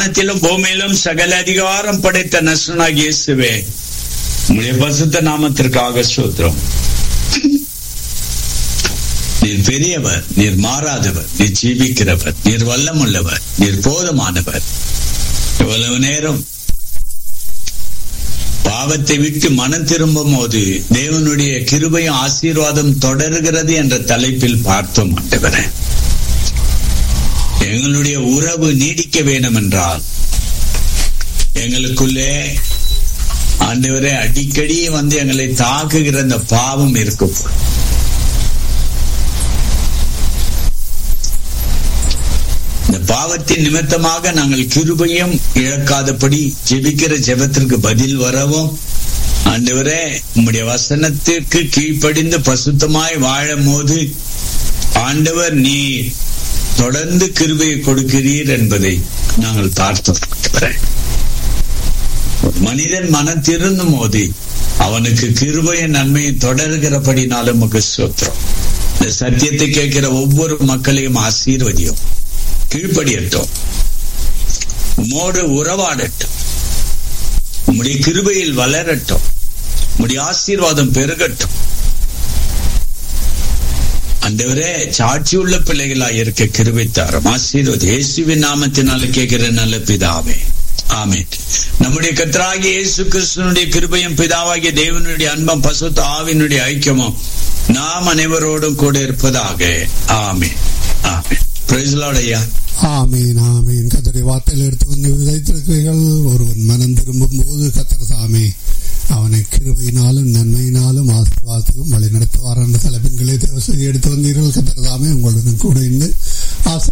வானத்திலும் பூமியிலும் சகல அதிகாரம் படைத்த நசுனாக இயேசுவே உங்களுடைய பசுத்த நாமத்திற்காக சூத்திரம் நீர் பெரியவர் நீர் மாறாதவர் நீர் ஜீவிக்கிறவர் நீர் வல்லமுள்ளவர் நீர் போதுமானவர் இவ்வளவு நேரம் பாவத்தை விட்டு மனம் திரும்பும் போது தேவனுடைய கிருபையும் ஆசீர்வாதம் தொடர்கிறது என்ற தலைப்பில் பார்த்தோம் ஆண்டவரே எங்களுடைய உறவு நீடிக்க வேண்டும் என்றால் எங்களுக்குள்ளே ஆண்டவரே அடிக்கடி வந்து எங்களை தாக்குகிற அந்த பாவம் இருக்கும் இந்த பாவத்தின் நிமித்தமாக நாங்கள் கிருபையும் இழக்காதபடி ஜெபிக்கிற ஜெபத்திற்கு பதில் வரவும் ஆண்டவரே உம்முடைய வசனத்திற்கு கீழ்ப்படிந்து பசுத்தமாய் வாழும் போது ஆண்டவர் நீ தொடர்ந்து கிருபையை கொடுக்கிறீர் என்பதை நாங்கள் பார்த்தோம் மனிதன் மனம் திருந்தும் போது அவனுக்கு கிருபையின் நன்மையை தொடர்கிறபடினாலும் நமக்கு சோத்திரம் இந்த சத்தியத்தை கேட்கிற ஒவ்வொரு மக்களையும் ஆசீர்வதியும் கீழ்ப்படியட்டும் உம்மோடு உறவாடட்டும் உம்முடைய கிருபையில் வளரட்டும் உம்முடைய ஆசீர்வாதம் பெருகட்டும் அந்தவரே சாட்சி உள்ள பிள்ளைகளா இருக்க கிருபை தாரம் ஆசீர்வாதம் இயேசுவின் நாமத்தினால கேட்கிற நல்ல பிதாவே ஆமேன் நம்முடைய கத்தராகிய இயேசு கிறிஸ்துவனுடைய கிருபையும் பிதாவாகிய தேவனுடைய அன்பம் பசுத்த ஆவினுடைய ஐக்கியமும் நாம் அனைவரோடும் கூட இருப்பதாக ஆமேன் ஆமேன் ஐயா ஆமீன் ஆமீன் கத்தரை வார்த்தையில் எடுத்து வந்து விதைத்திருக்கிறீர்கள் ஒருவன் மனம் திரும்பும் போது கத்தர் தாமே அவனை கிருபையினாலும் நன்மையினாலும் ஆசீர்வாதத்திலும் வழி நடத்துவார் என்ற தலைப்பின்களை தேவசதி எடுத்து வந்தீர்கள் கத்தர் தாமே உங்களுடன் கூட இருந்து ஆசிரியர்